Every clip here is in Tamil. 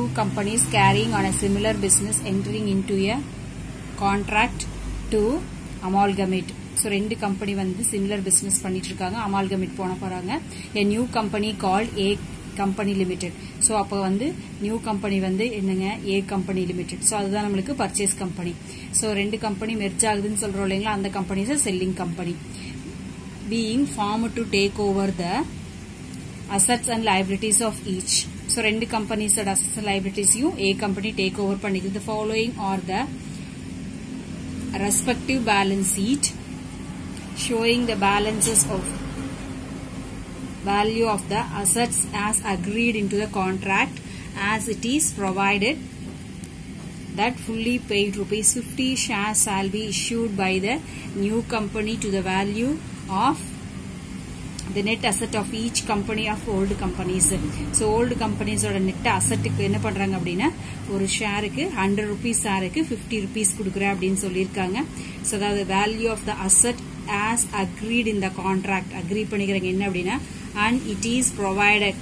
companies carrying on a similar business entering into a contract to amalgamate so ரெண்டு கம்பெனி வந்து சிமிலர் பிசினஸ் பண்ணிட்டு இருக்காங்க அமால்கமேட் போன போறாங்க a new company called A company limited so அப்போ வந்து நியூ கம்பெனி வந்து என்னங்க ஏ கம்பெனி லிமிடெட் ஸோ அதுதான் நம்மளுக்கு பர்ச்சேஸ் கம்பெனி ஸோ ரெண்டு கம்பெனி மெர்ஜ் ஆகுதுன்னு சொல்றோம் இல்லைங்களா அந்த company selling company being form to take over the assets and liabilities of each so ரெண்டு கம்பெனிஸோட அசட்ஸ் அண்ட் லைபிலிட்டிஸையும் ஏ கம்பெனி டேக் ஓவர் பண்ணிக்குது following are the respective balance sheet showing the balances of value of the assets as agreed into the contract as it is provided that fully paid rupees 50 shares shall be issued by the new company to the value of the net asset of each company of old companies so old companies ஓட net assetக்கு என்ன பண்றாங்க அப்படின்னா ஒரு ஷேருக்கு ஹண்ட்ரட் ருபீஸ் ஷேருக்கு ஃபிஃப்டி ருபீஸ் கொடுக்குறேன் அப்படின்னு சொல்லியிருக்காங்க ஸோ அதாவது value of the asset as agreed in the contract agree பண்ணிக்கிறாங்க என்ன அப்படின்னா and it is provided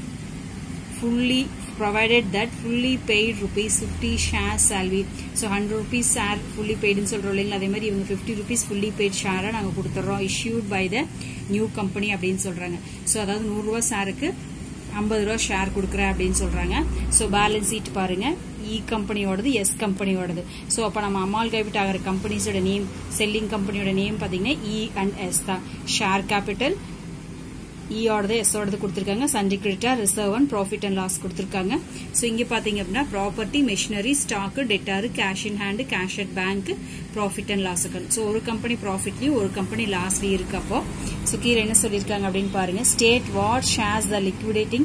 fully provided that fully paid rupees 50 shares shall be so 100 rupees share fully paid னு சொல்றோம் இல்லைங்களா அதே மாதிரி இவங்க 50 rupees fully paid share நாங்க கொடுத்துறோம் issued by the new company அப்படின்னு சொல்றாங்க so அதாவது 100 ரூபாய் ஷேருக்கு 50 ரூபாய் ஷேர் கொடுக்குறேன் அப்படின்னு சொல்றாங்க ஸோ பேலன்ஸ் ஷீட் பாருங்க இ கம்பெனியோடது எஸ் கம்பெனியோடது ஸோ அப்போ நம்ம அமால் கைவிட் ஆகிற கம்பெனிஸோட நேம் செல்லிங் கம்பெனியோட நேம் பார்த்தீங்கன்னா இ அண்ட் எஸ் தான் ஷேர் கேபிட்டல் இயோடது எஸ்ஸோடது கொடுத்துருக்காங்க சண்டே கிரெடிட்டா reserve and profit and loss கொடுத்துருக்காங்க ஸோ இங்கே பார்த்தீங்க அப்படின்னா property machinery stock debtor cash in hand cash at bank profit and loss account so ஒரு கம்பெனி ப்ராஃபிட்லையும் ஒரு கம்பெனி லாஸ்லையும் இருக்கு அப்போ ஸோ கீழே என்ன சொல்லியிருக்காங்க அப்படின்னு பாருங்க state what shares the liquidating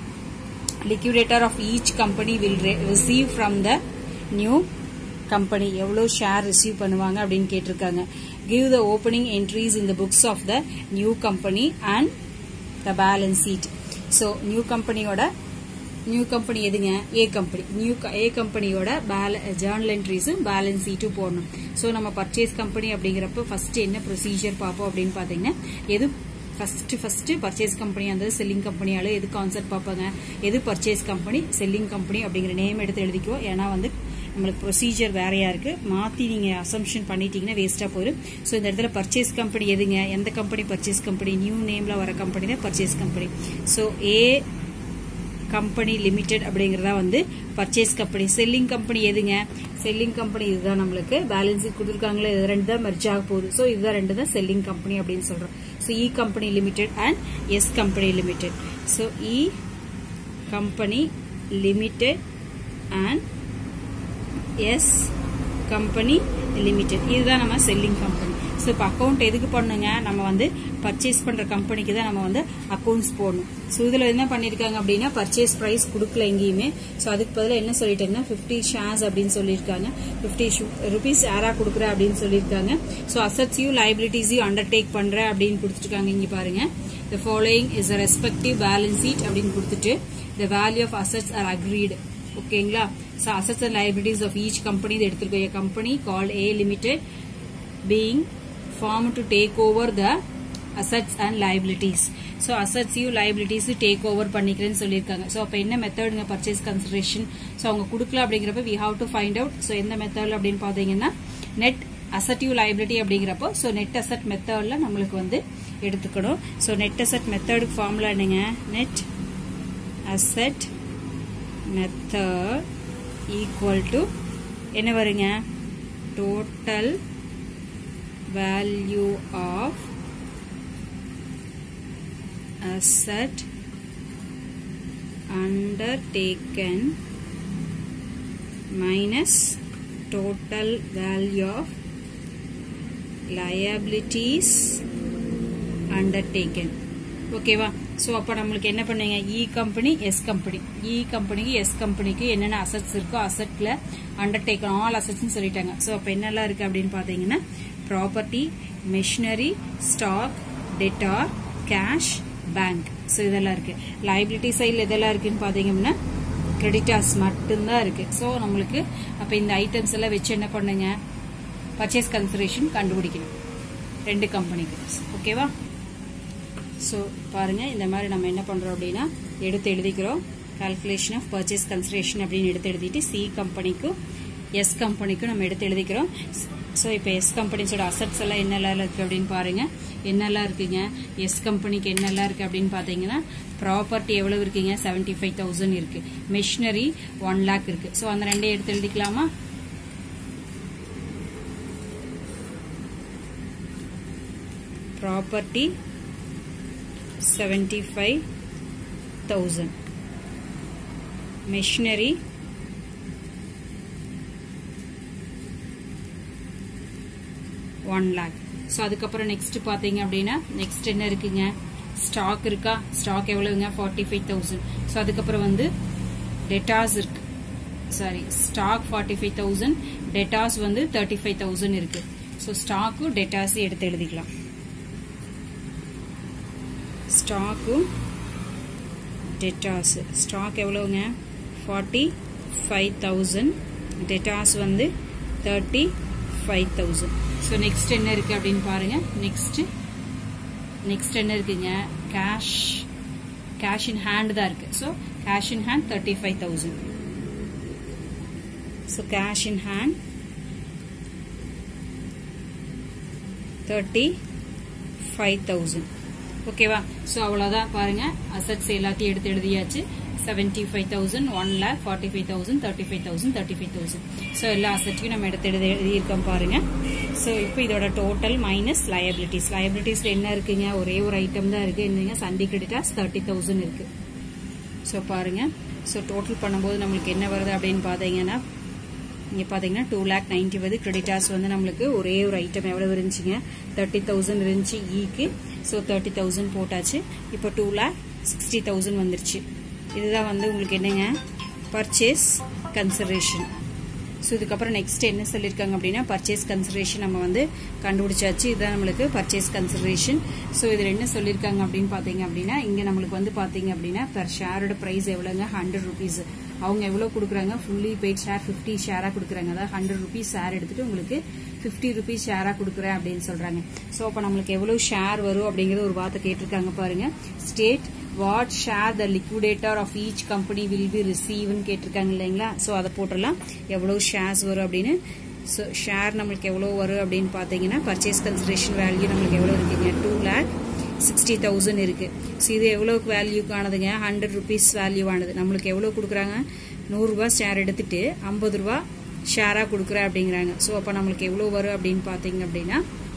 liquidator of each company will re- receive from the new company எவ்வளோ ஷேர் ரிசீவ் பண்ணுவாங்க அப்படின்னு கேட்டிருக்காங்க give the opening entries in the books of the new company and the balance sheet so new கம்பெனியோட நியூ கம்பெனி எதுங்க ஏ கம்பெனி நியூ ஏ கம்பெனியோட ஜேர்னல் என்ட்ரிஸும் பேலன்ஸ் ஷீட்டும் போடணும் ஸோ நம்ம பர்ச்சேஸ் கம்பெனி அப்படிங்கிறப்ப ஃபர்ஸ்ட் என்ன ப்ரொசீஜர் பார்ப்போம் அப்படின்னு பார்த்தீங்கன்னா எது ஃபர்ஸ்ட் ஃபர்ஸ்ட் பர்ச்சேஸ் கம்பெனி அந்த செல்லிங் கம்பெனியால எது கான்செப்ட் பார்ப்பாங்க எது பர்ச்சேஸ் கம்பெனி செல்லிங் கம்பெனி அப்படிங்கிற நேம் எடுத்து எழுதிக்குவோம் ஏன்னா வந்து நம்மளுக்கு ப்ரொசீஜர் வேறையா இருக்கு மாத்தி நீங்க அசம்ஷன் பண்ணிட்டீங்கன்னா வேஸ்டா போயிடும் ஸோ இந்த இடத்துல பர்ச்சேஸ் கம்பெனி எதுங்க எந்த கம்பெனி பர்ச்சேஸ் கம்பெனி நியூ நேம்ல வர கம்பெனி தான் purchase company so A company limited அப்படிங்கறதா வந்து பர்ச்சேஸ் கம்பெனி செல்லிங் கம்பெனி எதுங்க செல்லிங் கம்பெனி இதுதான் நம்மளுக்கு பேலன்ஸ் கொடுத்துருக்காங்களே இது ரெண்டு தான் மெர்ஜ் ஆக போகுது ஸோ இதுதான் ரெண்டு தான் செல்லிங் கம்பெனி அப்படின்னு சொல்றோம் so E company limited and S company limited so E company limited and S company limited இதுதான் நம்ம செல்லிங் கம்பெனி ஸோ இப்போ அக்கௌண்ட் எதுக்கு பண்ணுங்க நம்ம வந்து பர்ச்சேஸ் பண்ற கம்பெனிக்கு தான் நம்ம வந்து அக்கௌண்ட்ஸ் போடணும் ஸோ இதில் என்ன பண்ணியிருக்காங்க அப்படின்னா பர்ச்சேஸ் ப்ரைஸ் கொடுக்கல எங்கேயுமே ஸோ அதுக்கு பதிலாக என்ன சொல்லிட்டாங்கன்னா ஃபிஃப்டி ஷேர்ஸ் அப்படின்னு சொல்லியிருக்காங்க ஃபிஃப்டி ருபீஸ் யாரா கொடுக்குற அப்படின்னு சொல்லியிருக்காங்க ஸோ அசட்ஸையும் லைபிலிட்டிஸையும் அண்டர்டேக் பண்ற அப்படின்னு கொடுத்துருக்காங்க இங்க பாருங்க the following is a respective balance sheet அப்படின்னு கொடுத்துட்டு the value of assets are agreed ஓகேங்களா so assets and liabilities of each company இது எடுத்துருக்கோம் company call A limited being form to take over the assets and liabilities so அசட்ஸையும் லைபிலிட்டிஸ் டேக் ஓவர் பண்ணிக்கிறேன்னு சொல்லியிருக்காங்க ஸோ அப்போ என்ன மெத்தடுங்க பர்ச்சேஸ் கன்சிடரேஷன் ஸோ அவங்க கொடுக்கல அப்படிங்கிறப்ப we have to find out so எந்த மெத்தட் அப்படின்னு பார்த்தீங்கன்னா நெட் அசட்டிவ் லைபிலிட்டி அப்படிங்கிறப்போ ஸோ நெட் அசட் மெத்தட்ல நம்மளுக்கு வந்து எடுத்துக்கணும் ஸோ நெட் அசட் மெத்தடுக்கு ஃபார்முலா என்னங்க net asset method equal to என்ன வருங்க total value of asset undertaken minus total value of liabilities undertaken ஓகேவா ஸோ அப்போ நம்மளுக்கு என்ன பண்ணீங்க E company S company E கம்பெனிக்கு எஸ் கம்பெனிக்கு என்னென்ன அசட்ஸ் இருக்கோ அசட்ல அண்டர்டேக்கன் ஆல் அசட்ஸ்னு சொல்லிட்டாங்க ஸோ அப்போ என்னெல்லாம் இருக்கு அப்படின்னு பார்த்தீங்கன்னா property machinery stock debtor cash bank so இதெல்லாம் இருக்கு லைபிலிட்டி சைடில் இதெல்லாம் இருக்குன்னு பார்த்தீங்க அப்படின்னா கிரெடிட்டார்ஸ் மட்டும்தான் இருக்கு ஸோ நம்மளுக்கு அப்போ இந்த ஐட்டம்ஸ் எல்லாம் வச்சு என்ன பண்ணுங்க பர்ச்சேஸ் கன்சிடரேஷன் கண்டுபிடிக்கணும் ரெண்டு கம்பெனிக்கு ஓகேவா ஸோ பாருங்க இந்த மாதிரி நம்ம என்ன பண்றோம் அப்படின்னா எடுத்து எழுதிக்கிறோம் கால்குலேஷன் ஆஃப் பர்ச்சேஸ் கன்சிடரேஷன் அப்படின்னு எடுத்து எழுதிட்டு சி கம்பெனிக்கும் எஸ் கம்பெனிக்கும் நம்ம எடுத்து எழுதிக்கிறோம் ஸோ இப்போ எஸ் கம்பெனிஸோட அசட்ஸ் எல்லாம் என்னெல்லாம் இருக்குது அப்படின்னு பாருங்க என்னெல்லாம் இருக்குங்க எஸ் கம்பெனிக்கு என்னெல்லாம் இருக்குது அப்படின்னு பார்த்தீங்கன்னா ப்ராப்பர்ட்டி எவ்வளோ இருக்குங்க செவன்டி ஃபைவ் தௌசண்ட் இருக்குது மிஷினரி ஒன் லேக் இருக்குது ஸோ அந்த ரெண்டையும் எடுத்து எழுதிக்கலாமா property seventy five thousand machinery one lakh so அதுக்கப்புறம் நெக்ஸ்ட் பார்த்தீங்க அப்படின்னா நெக்ஸ்ட் என்ன இருக்குங்க ஸ்டாக் இருக்கா ஸ்டாக் எவ்வளவுங்க ஃபார்ட்டி ஃபைவ் தௌசண்ட் ஸோ அதுக்கப்புறம் வந்து டெட்டாஸ் இருக்கு sorry stock forty five thousand debtors வந்து தேர்ட்டி ஃபைவ் தௌசண்ட் இருக்கு ஸோ ஸ்டாக்கும் டெட்டாஸும் எடுத்து எழுதிக்கலாம் ஸ்டாக்கும் டெட்டாஸ் ஸ்டாக் எவ்வளவுங்க ஃபார்ட்டி ஃபைவ் தௌசண்ட் டெட்டாஸ் வந்து thirty five thousand so next என்ன இருக்கு அப்படின்னு பாருங்க நெக்ஸ்ட் நெக்ஸ்ட் என்ன இருக்குங்க கேஷ் கேஷ் இன் ஹேண்ட் தான் இருக்கு so cash in hand thirty five thousand so cash in hand thirty five thousand ஓகேவா ஸோ அவ்வளோதான் பாருங்க அசட்ஸ் எல்லாத்தையும் எடுத்து எழுதியாச்சு seventy five thousand one lakh forty five thousand thirty five thousand thirty five thousand so எல்லா அசட்டையும் நம்ம எடுத்து எழுதி எழுதியிருக்கோம் பாருங்க ஸோ இப்போ இதோட டோட்டல் மைனஸ் லயபிலிட்டிஸ் லயபிலிட்டிஸ்ல என்ன இருக்குங்க ஒரே ஒரு ஐட்டம் தான் இருக்கு என்னங்க சண்டே கிரெடிட்டாஸ் தேர்ட்டி தௌசண்ட் இருக்கு ஸோ பாருங்க ஸோ டோட்டல் பண்ணும்போது நம்மளுக்கு என்ன வருது அப்படின்னு பார்த்தீங்கன்னா இங்கே பார்த்தீங்கன்னா டூ லேக் நைன்டி வருது கிரெடிட்டாஸ் வந்து நம்மளுக்கு ஒரே ஒரு ஐட்டம் எவ்வளோ இருந்துச்சுங்க தேர்ட்டி தௌசண்ட் இருந்துச்சு ஈக்கு ஸோ தேர்ட்டி தௌசண்ட் போட்டாச்சு இப்போ டூ லேக் சிக்ஸ்டி தௌசண்ட் வந்துருச்சு இதுதான் வந்து உங்களுக்கு என்னங்க பர்ச்சேஸ் கன்சிடரேஷன் ஸோ இதுக்கப்புறம் நெக்ஸ்ட் என்ன சொல்லியிருக்காங்க அப்படின்னா பர்ச்சேஸ் கன்சிடரேஷன் நம்ம வந்து கண்டுபிடிச்சாச்சு இதுதான் நம்மளுக்கு பர்ச்சேஸ் கன்சிடரேஷன் ஸோ இதில் என்ன சொல்லியிருக்காங்க அப்படின்னு பார்த்தீங்க அப்படின்னா இங்கே நம்மளுக்கு வந்து பார்த்தீங்க அப்படின்னா பெர் ஷேரோட ப்ரைஸ் எவ்வளோங்க ஹண்ட்ரட் ருபீஸ் அவங்க எவ்வளோ கொடுக்குறாங்க ஃபுல்லி பெய்ட் ஷேர் ஃபிஃப்டி ஷேராக கொடுக்குறாங்க அதாவது ஹண்ட்ரட் ருபீஸ் ஷேர் எடுத்துட்டு உங்களுக்கு ஃபிஃப்டி ருபீஸ் ஷேராக கொடுக்குறேன் அப்படின்னு சொல்கிறாங்க ஸோ அப்போ நம்மளுக்கு எவ்வளோ ஷேர் வரும் அப்படிங்கிற ஒரு வார்த்தை கேட்டிருக்காங்க பாருங்க state what share the liquidator of each company will be ரிசீவ்னு கேட்டிருக்காங்க இல்லைங்களா ஸோ அதை போட்டுடலாம் எவ்வளோ ஷேர்ஸ் வரும் அப்படின்னு ஸோ ஷேர் நம்மளுக்கு எவ்வளோ வரும் அப்படின்னு பார்த்தீங்கன்னா பர்ச்சேஸ் கன்சிடரேஷன் வேல்யூ நம்மளுக்கு எவ்வளோ இருக்குங்க டூ லேக் சிக்ஸ்டி தௌசண்ட் இருக்கு ஸோ இது எவ்வளோக்கு வேல்யூக்கானதுங்க ஹண்ட்ரட் ருபீஸ் வேல்யூவானது நம்மளுக்கு எவ்வளோ கொடுக்குறாங்க நூறுரூவா ஷேர் எடுத்துட்டு ஐம்பது ரூபா ஷேராக கொடுக்குறேன் அப்படிங்கிறாங்க ஸோ அப்போ நம்மளுக்கு எவ்வளோ வரும் அப்படின்னு பார்த்தீங்க அப்படின்னா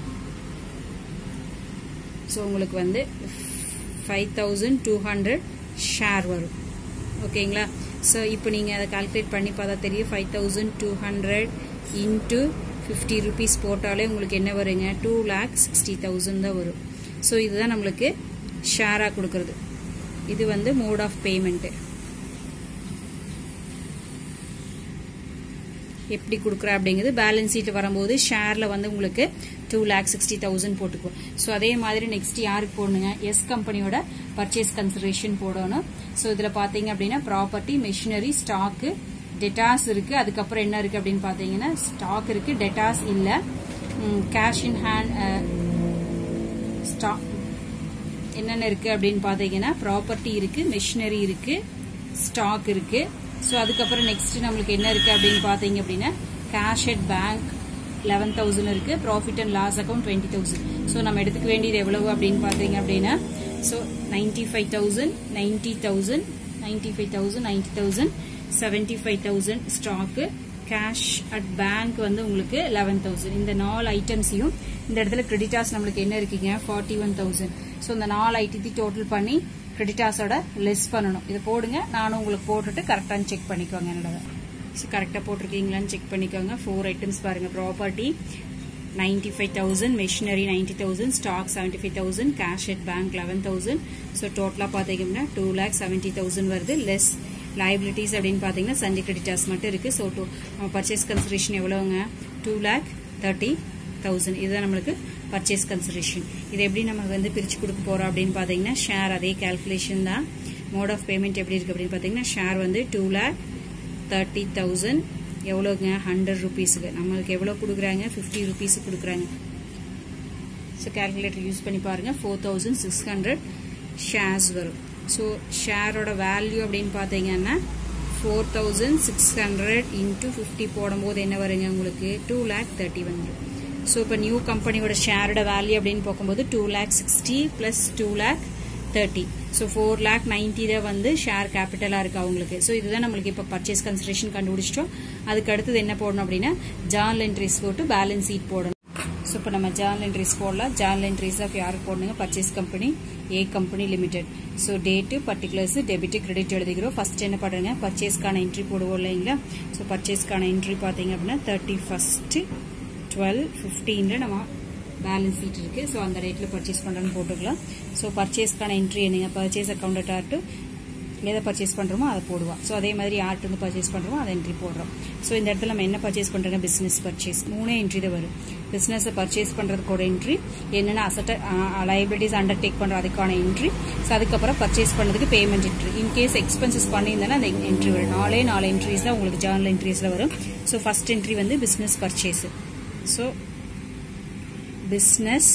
ஸோ உங்களுக்கு வந்து five thousand two hundred share வரும் ஓகேங்களா ஸோ இப்போ நீங்கள் அதை கால்குலேட் பண்ணி பார்த்தா தெரியும் five thousand two hundred into fifty rupees போட்டாலே உங்களுக்கு என்ன வருங்க டூ லேக் சிக்ஸ்டி தௌசண்ட் தான் வரும் ஸோ இதுதான் நம்மளுக்கு ஷேராக கொடுக்கறது இது வந்து மோட் ஆஃப் பேமெண்ட்டு எப்படி கொடுக்குற அப்படிங்கிறது பேலன்ஸ் ஷீட் வரும்போது ஷேரில் வந்து உங்களுக்கு டூ லேக் சிக்ஸ்டி தௌசண்ட் போட்டுக்குவோம் ஸோ அதே மாதிரி நெக்ஸ்ட் யாருக்கு போடணுங்க எஸ் கம்பெனியோட பர்ச்சேஸ் கன்சிடரேஷன் போடணும் ஸோ இதில் பார்த்தீங்க அப்படின்னா ப்ராப்பர்ட்டி மெஷினரி ஸ்டாக்கு டெட்டாஸ் இருக்கு அதுக்கப்புறம் என்ன இருக்கு அப்படின்னு பார்த்தீங்கன்னா ஸ்டாக் இருக்கு டெட்டாஸ் இல்லை கேஷ் இன் ஹேண்ட் ஸ்டாக் என்னென்ன இருக்கு அப்படின்னு பார்த்தீங்கன்னா ப்ராப்பர்ட்டி இருக்கு மெஷினரி இருக்கு ஸ்டாக் இருக்கு ஸோ அதுக்கப்புறம் நெக்ஸ்ட் நம்மளுக்கு என்ன இருக்கு அப்படின்னு பார்த்தீங்க அப்படின்னா cash at bank eleven thousand இருக்கு profit and loss account twenty thousand so நம்ம எடுத்துக்க வேண்டியது எவ்வளவு அப்படின்னு பார்த்தீங்க அப்படின்னா so ninety five thousand ninety thousand ninety five thousand ninety thousand seventy five thousand stock cash at bank வந்து உங்களுக்கு லெவன் தௌசண்ட் இந்த நாலு ஐட்டம்ஸையும் இந்த இடத்துல கிரெடிட்டாஸ் நம்மளுக்கு என்ன இருக்குங்க ஃபார்ட்டி ஒன் தௌசண்ட் ஸோ இந்த நாலு ஐட்டத்தையும் டோட்டல் பண்ணி கிரெடிட்டாஸோட லெஸ் பண்ணணும் இதை போடுங்க நானும் உங்களுக்கு போட்டுட்டு கரெக்டானு செக் பண்ணிக்கோங்க என்னோட ஸோ கரெக்டாக போட்டிருக்கீங்களான்னு செக் பண்ணிக்கோங்க ஃபோர் ஐட்டம்ஸ் பாருங்க property ninety five thousand machinery ninety thousand stock seventy five thousand cash at bank eleven thousand so டோட்டலாக பார்த்தீங்கன்னா டூ லேக் செவன்டி தௌசண்ட் வருது லெஸ் லைபிலிட்டிஸ் அப்படின்னு பார்த்தீங்கன்னா சண்டே கிரெடிட்டாஸ் மட்டும் இருக்கு ஸோ டூ நம்ம பர்ச்சேஸ் கன்சிடரேஷன் எவ்வளோங்க டூ லேக் தேர்ட்டி தௌசண்ட் இதுதான் நம்மளுக்கு பர்ச்சேஸ் கன்சிடரேஷன் இது எப்படி நம்ம வந்து பிரித்து கொடுக்க போகிறோம் அப்படின்னு பார்த்தீங்கன்னா ஷேர் அதே கேல்குலேஷன் தான் மோட் ஆஃப் பேமெண்ட் எப்படி இருக்குது அப்படின்னு பார்த்தீங்கன்னா ஷேர் வந்து டூ லேக் தேர்ட்டி தௌசண்ட் எவ்வளோங்க ஹண்ட்ரட் ருபீஸுக்கு நம்மளுக்கு எவ்வளோ கொடுக்குறாங்க ஃபிஃப்டி ருபீஸ் கொடுக்குறாங்க ஸோ கேல்குலேட்டர் யூஸ் பண்ணி பாருங்கள் four thousand six hundred shares வரும் ஸோ ஷேரோட வேல்யூ அப்படின்னு பார்த்தீங்கன்னா four thousand six hundred into fifty போடும்போது என்ன வருங்க உங்களுக்கு டூ லேக் தேர்ட்டி வந்துடும் ஸோ இப்போ நியூ கம்பெனியோட ஷேரோட வேல்யூ அப்படின்னு பார்க்கும்போது two lakh sixty plus two lakh thirty so four lakh ninety தான் வந்து ஷேர் கேபிட்டலாக இருக்குது அவங்களுக்கு ஸோ இதுதான் நம்மளுக்கு இப்போ பர்ச்சேஸ் கன்சிடரேஷன் கண்டுபிடிச்சிட்டோம் அதுக்கு அடுத்தது என்ன போடணும் அப்படின்னா ஜார்னல் என்ட்ரிஸ் போட்டு பேலன்ஸ் ஷீட் போடணும் ஸோ இப்போ நம்ம ஜார்னல் என்ட்ரிஸ் போடலாம் ஜார்னல் என்ட்ரிஸ் ஆஃப் யாருக்கு போடணுங்க purchase company A company limited so date particulars debit credit எழுதிக்கிறோம் ஃபர்ஸ்ட் என்ன பண்ணுறேங்க பர்ச்சேஸ்க்கான என்ட்ரி போடுவோம் இல்லைங்களா ஸோ பர்ச்சேஸ்க்கான என்ட்ரி பார்த்தீங்க அப்படின்னா தேர்ட்டி ஃபஸ்ட்டு டுவெல் ஃபிஃப்டீனில் நம்ம பேலன்ஸ் ஷீட் இருக்குது ஸோ அந்த ரேட்டில் பர்ச்சேஸ் பண்ணுறோன்னு போட்டுக்கலாம் ஸோ பர்ச்சேஸ்க்கான என்ட்ரி என்னங்க பர்ச்சேஸ் அக்கௌண்ட் ஆர்ட்டு எதை பர்ச்சேஸ் பண்ணுறோமோ அதை போடுவோம் ஸோ அதே மாதிரி யார்ட்டு வந்து பர்ச்சேஸ் பண்ணுறோமோ அதை என்ட்ரி போடுறோம் ஸோ இந்த இடத்துல நம்ம என்ன பர்ச்சேஸ் பண்ணுறோங்க பிஸ்னஸ் பர்ச்சேஸ் மூணே என்ட்ரி தான் வரும் பிஸ்னஸை பர்ச்சேஸ் பண்ணுறதுக்கு ஒரு என்ட்ரி என்னென்ன அசட்டை லைபிலிட்டிஸ் அண்டர்டேக் பண்ணுற அதுக்கான என்ட்ரி ஸோ அதுக்கப்புறம் பர்ச்சேஸ் பண்ணதுக்கு பேமெண்ட் என்ட்ரி இன்கேஸ் எக்ஸ்பென்சஸ் பண்ணியிருந்தேன்னா அந்த என்ட்ரி வரும் நாலே நாலு என்ட்ரிஸ் தான் உங்களுக்கு ஜேர்னல் என்ட்ரிஸில் வரும் ஸோ ஃபர்ஸ்ட் என்ட்ரி வந்து business purchase so business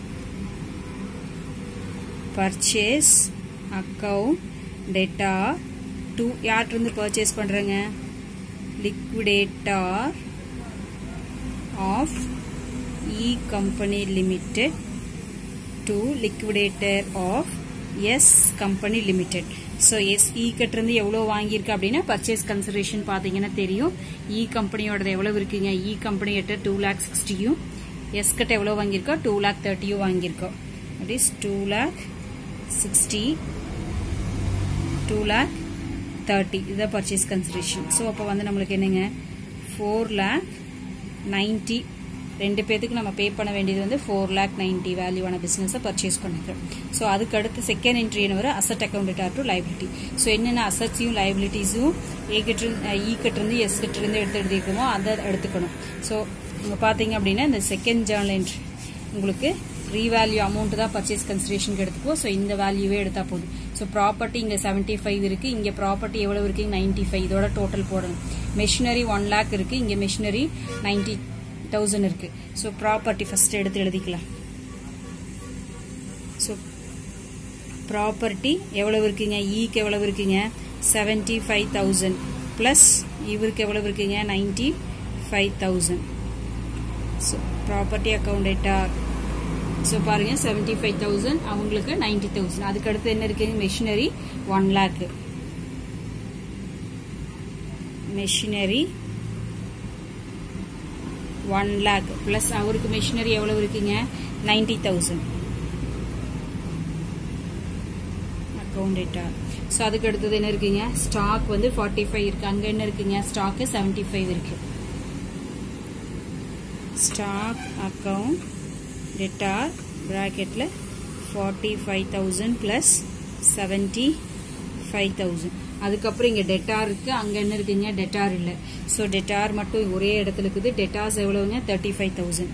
purchase account debtor to யார்கிட்ட பர்ச்சேஸ் பண்ணுறேங்க liquidator of E company limited to liquidator of S company limited so S E கிட்டேருந்து எவ்வளோ வாங்கியிருக்கு அப்படின்னா பர்ச்சேஸ் கன்சிடரேஷன் பார்த்தீங்கன்னா தெரியும் இ கம்பெனியோடது எவ்வளோ இருக்குங்க இ கம்பெனி கிட்ட டூ லேக் சிக்ஸ்டியும் எஸ் கிட்ட எவ்வளோ வாங்கியிருக்கோம் டூ லேக் தேர்ட்டியும் வாங்கியிருக்கோம் that is two lakh sixty two lakh thirty இதுதான் பர்ச்சேஸ் கன்சிடரேஷன் ஸோ அப்போ வந்து நம்மளுக்கு என்னங்க ஃபோர் லேக் நைன்ட்டி ரெண்டு பேத்துக்கு நம்ம பே பண்ண வேண்டியது வந்து ஃபோர் லேக் நைன்ட்டி வேல்யூவான பிஸ்னஸை பர்ச்சேஸ் பண்ணிக்கிறோம் ஸோ அதுக்கு அடுத்து செகண்ட் என்ட்ரி என்ன வரும் asset account to liability so என்னென்ன அசட்ஸையும் லைபிலிட்டிஸும் ஏ கிட்ட இ கிட்டேருந்து எஸ் கிட்டேருந்து எடுத்து எழுதிருக்கோமோ அதை எடுத்துக்கணும் ஸோ இங்கே பார்த்தீங்க அப்படின்னா இந்த செகண்ட் ஜேர்னல் என்ட்ரி உங்களுக்கு ரீவேல்யூ அமௌண்ட் தான் பர்ச்சேஸ் கன்சிடரேஷனுக்கு எடுத்துக்குவோம் ஸோ இந்த வேல்யூவே எடுத்தால் போதும் ஸோ ப்ராப்பர்ட்டி இங்கே செவன்ட்டி ஃபைவ் இருக்குது இங்கே ப்ராப்பர்ட்டி எவ்வளோ இருக்குது நைன்ட்டி ஃபைவ் இதோட டோட்டல் போடணும் மெஷினரி ஒன் லேக் இருக்குது இங்கே மெஷினரி நைன்ட்டி தௌசண்ட் இருக்குது ஸோ ப்ராப்பர்ட்டி ஃபஸ்ட் எடுத்து எழுதிக்கலாம் ஸோ ப்ராப்பர்ட்டி எவ்வளவு இருக்குங்க ஈக்கு எவ்வளவு இருக்குங்க செவன்ட்டி ஃபைவ் தௌசண்ட் ப்ளஸ் இவருக்கு எவ்வளவு இருக்குங்க ninety five thousand so property account debtor so பாருங்க செவன்டி ஃபைவ் தௌசண்ட் அவங்களுக்கு நைன்டி தௌசண்ட் அதுக்கு அடுத்து என்ன இருக்கு machinery one lakh machinery one lakh plus அவருக்கு மெஷினரி எவ்வளவு இருக்குங்க ninety thousand account debtor so அதுக்கு அடுத்தது என்ன இருக்குங்க ஸ்டாக் வந்து ஃபார்ட்டி ஃபைவ் இருக்கு அங்கே என்ன இருக்குங்க ஸ்டாக்கு செவன்டி ஃபைவ் இருக்கு ஸ்டாக் அக்கௌண்ட் டெட்டார் ப்ராக்கெட்டில் forty five thousand plus seventy five thousand அதுக்கப்புறம் இங்கே டெட்டார் இருக்குது அங்கே என்ன இருக்குங்க டெட்டார் இல்லை ஸோ டெட்டார் மட்டும் ஒரே இடத்துல இருக்குது டெட்டாஸ் எவ்வளவுங்க thirty five thousand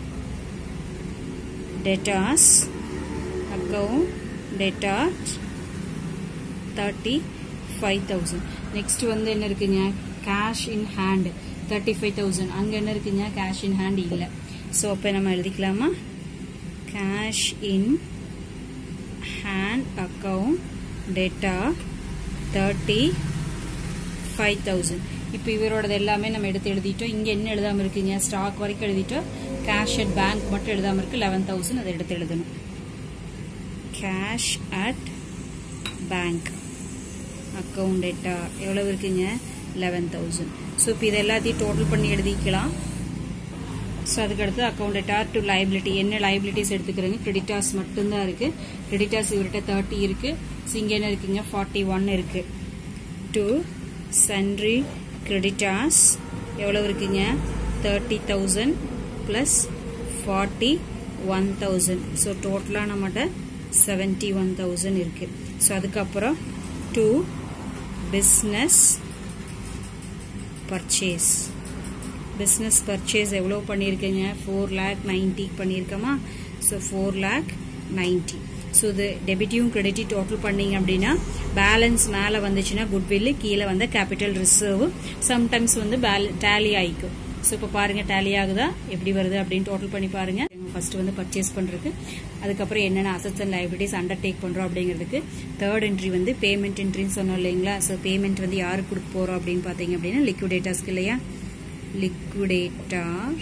debtors account debtor thirty five thousand next வந்து என்ன இருக்குங்க cash in hand thirty five thousand அங்கே என்ன இருக்குங்க கேஷ் இன் ஹேண்ட் இல்லை ஸோ அப்போ நம்ம எழுதிக்கலாமா cash in hand account debtor thirty five thousand இப்போ இவரோடது எல்லாமே நம்ம எடுத்து எழுதிட்டோம் இங்கே என்ன எழுதாமல் இருக்குங்க ஸ்டாக் வரைக்கும் எழுதிட்டோம் கேஷ் அட் பேங்க் மட்டும் எழுதாமல் இருக்கு லெவன் தௌசண்ட் அதை எடுத்து எழுதணும் cash at bank account debtor எவ்வளவு இருக்குங்க லெவன் தௌசண்ட் ஸோ இப்போ இது எல்லாத்தையும் டோட்டல் பண்ணி எழுதிக்கலாம் ஸோ அதுக்கடுத்து அக்கௌண்ட் டேட்டார் டு லைபிலிட்டி என்ன லைபிலிட்டிஸ் எடுத்துக்கிறேங்க கிரெடிட்டாஸ் மட்டும்தான் இருக்கு கிரெடிட்டாஸ் இவர்கிட்ட தேர்ட்டி இருக்கு ஸோ இங்கே என்ன இருக்குங்க ஃபார்ட்டி ஒன் இருக்கு டு சன்ட்ரி கிரெடிட்டாஸ் எவ்வளோ இருக்குங்க thirty thousand plus forty one thousand so டோட்டலாக நம்மகிட்ட செவன்ட்டி ஒன் தௌசண்ட் இருக்கு ஸோ அதுக்கப்புறம் to business purchase business purchase எவ்வளோ பண்ணியிருக்கீங்க ஃபோர் லேக் நைன்ட்டி பண்ணியிருக்கோமா so four lakh ninety so இது டெபிட்டையும் கிரெடிட்டி டோட்டல் பண்ணீங்க அப்படின்னா பேலன்ஸ் மேலே வந்துச்சுன்னா குட்வில்லு கீழே வந்து கேபிட்டல் ரிசர்வ் சம்டைம்ஸ் வந்து பேல டேலி ஆயிக்கும் ஸோ இப்போ பாருங்க டேலி ஆகுதா எப்படி வருது அப்படின்னு டோட்டல் பண்ணி பாருங்க ஃபர்ஸ்ட் வந்து பர்ச்சேஸ் பண்ணுறதுக்கு அதுக்கப்புறம் என்னென்ன அசட்ஸ் அண்ட் லைபிலிட்டிஸ் அண்டர்டேக் பண்ணுறோம் அப்படிங்கிறதுக்கு தேர்ட் என்ட்ரி வந்து பேமெண்ட் என்ட்ரின்னு சொன்னோம் இல்லைங்களா ஸோ பேமெண்ட் வந்து யாருக்கு கொடுக்க போகிறோம் அப்படின்னு பார்த்தீங்க அப்படின்னா லிக்விடேட்டர்ஸ்க்கு இல்லையா liquidator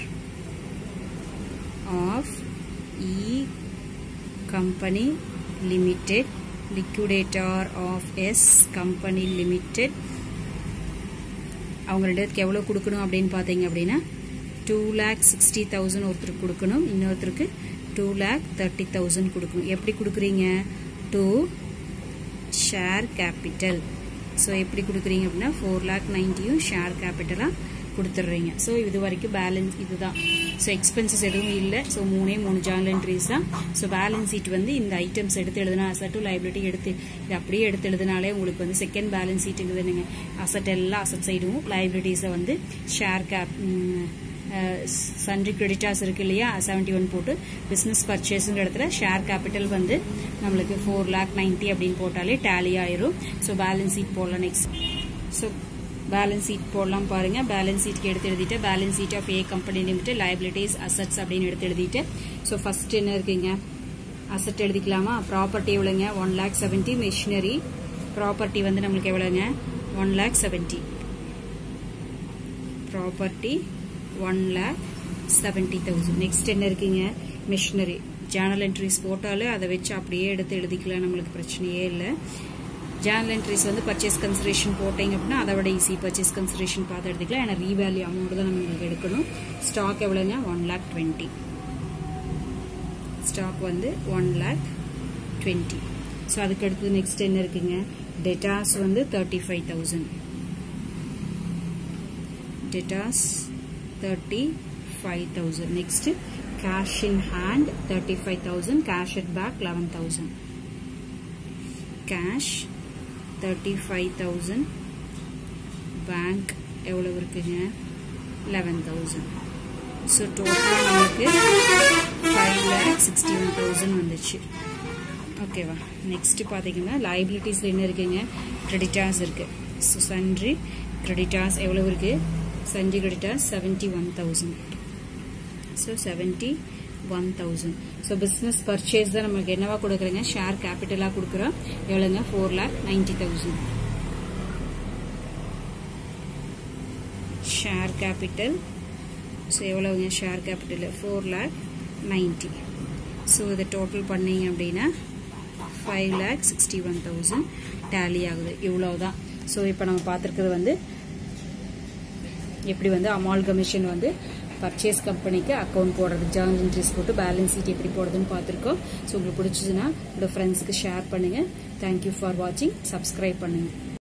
of E company limited liquidator of S company limited அவங்க ரெண்டு பேருக்கு எவ்வளோ கொடுக்கணும் அப்படின்னு பார்த்தீங்க அப்படின்னா டூ லேக் சிக்ஸ்டி தௌசண்ட் ஒருத்தருக்கு கொடுக்கணும் இன்னொருத்தருக்கு டூ லேக் தேர்ட்டி தௌசண்ட் கொடுக்கணும் எப்படி கொடுக்குறீங்க டூ ஷேர் கேபிட்டல் ஸோ எப்படி கொடுக்குறீங்க அப்படின்னா ஃபோர் லேக் நைன்ட்டியும் ஷேர் கேபிட்டலாக கொடுத்துட்றீங்க ஸோ இது வரைக்கும் பேலன்ஸ் இதுதான் ஸோ எக்ஸ்பென்சஸ் எதுவும் இல்லை ஸோ மூணே மூணு ஜார்னல் என்ட்ரிஸ் தான் ஸோ பேலன்ஸ் ஷீட் வந்து இந்த ஐட்டம்ஸ் எடுத்து எழுதுனா அசட்டும் லைபிலிட்டி எடுத்து இது அப்படியே எடுத்து எழுதினாலே உங்களுக்கு வந்து செகண்ட் பேலன்ஸ் ஷீட் இருக்குதுங்க அசட் எல்லாம் அசட் சைடும் லைபிலிட்டிஸை வந்து ஷேர் கேப் சன்ரி கிரெடிட்டாஸ் இருக்கு இல்லையா செவன்டி ஒன் போட்டு பிஸ்னஸ் பர்ச்சேஸுங்கிற இடத்துல ஷேர் கேபிட்டல் வந்து நம்மளுக்கு ஃபோர் லேக் நைன்ட்டி அப்படின்னு போட்டாலே டேலி ஆயிரும் ஸோ பேலன்ஸ் ஷீட் போடலாம் நெக்ஸ்ட் ஸோ பேலன்ஸ் ஷீட் போடலாம் பாருங்க பேலன்ஸ் ஷீட்க்கு எடுத்து எழுதிட்டு balance sheet of A company limited liabilities assets அப்படின்னு எடுத்து எழுதிட்டு ஸோ ஃபர்ஸ்ட் என்ன இருக்குங்க அசட் எழுதிக்கலாமா ப்ராப்பர்ட்டி எவ்வளோங்க one lakh seventy machinery property வந்து நம்மளுக்கு எவ்வளோங்க one lakh seventy property one lakh seventy thousand next என்ன இருக்குங்க மிஷினரி ஜேர்னல் என்ட்ரிஸ் போட்டாலே அதை வச்சு அப்படியே எடுத்து எழுதிக்கலாம் நம்மளுக்கு பிரச்சனையே இல்லை ஜேர்னல் என்ட்ரிஸ் வந்து பர்ச்சேஸ் கன்சிடரேஷன் போட்டீங்க அப்படின்னா அதை விட ஈஸி பர்ச்சேஸ் கன்சிடரேஷன் பார்த்து எடுத்துக்கலாம் ஏன்னா ரீவேல்யூ அமௌண்ட் தான் நம்மளுக்கு எடுக்கணும் ஸ்டாக் எவ்வளோங்க ஒன் லேக் டுவெண்ட்டி ஸ்டாக் வந்து ஒன் லேக் டுவெண்ட்டி ஸோ அதுக்கு அடுத்து நெக்ஸ்ட் என்ன இருக்குங்க டெட்டாஸ் வந்து thirty five thousand debtors thirty five thousand next cash in hand thirty five thousand cash at bank eleven thousand cash thirty five thousand bank எவ்வளோ இருக்குங்க லெவன் தௌசண்ட் ஸோ டோட்டலாக நமக்கு five lakh sixty one thousand வந்துச்சு ஓகேவா நெக்ஸ்ட் பார்த்தீங்கன்னா லைபிலிட்டிஸில் என்ன இருக்குங்க கிரெடிட்டாஸ் இருக்கு ஸோ சன்ட்ரி கிரெடிட்டாஸ் எவ்வளோ இருக்கு sundry creditors seventy one thousand so seventy one thousand so business purchase தான் நமக்கு என்னவா கொடுக்குறேங்க ஷேர் கேபிட்டலாக கொடுக்குறோம் எவ்வளோங்க four lakh ninety thousand share capital so எவ்வளோங்க share capital four lakh ninety so இதை டோட்டல் பண்ணீங்க அப்படின்னா five lakh sixty one thousand tally ஆகுது இவ்வளோ தான் ஸோ இப்போ நம்ம பார்த்துருக்கிறது வந்து எப்படி வந்து அமால்கமிஷன் வந்து பர்ச்சேஸ் கம்பெனிக்கு அக்கௌண்ட் போடுறது ஜேர்னல் என்ட்ரிஸ் போட்டு பேலன்ஸ் ஷீட் எப்படி போடுறதுன்னு பார்த்துருக்கோம் ஸோ உங்களுக்கு பிடிச்சதுன்னா உங்களோட ஃப்ரெண்ட்ஸுக்கு ஷேர் பண்ணுங்கள் தேங்க்யூ ஃபார் வாட்சிங் சப்ஸ்கிரைப் பண்ணுங்கள்